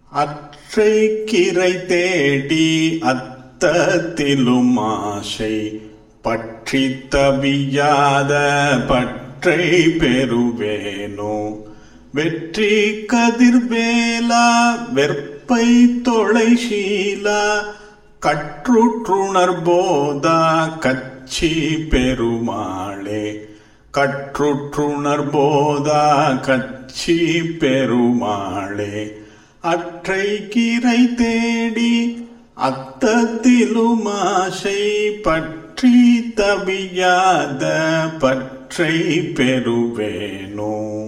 அற்றை கிரை தேடி அத்தத்திலும் ஆசை பற்றி தவியாத பற்றை பெறுவேனோ வெற்றி கதிர்வேலா வெற்பை தொலைசீலா கற்றுற்றுணர் போதா கச்சி பெருமாளே கற்றுற்றுணர் போதா கச்சி பெருமாளே அற்றை கிரை தேடி அத்தத்திலும் ஆசை பற்றி தவியாத பற்றை பெறுவேனோ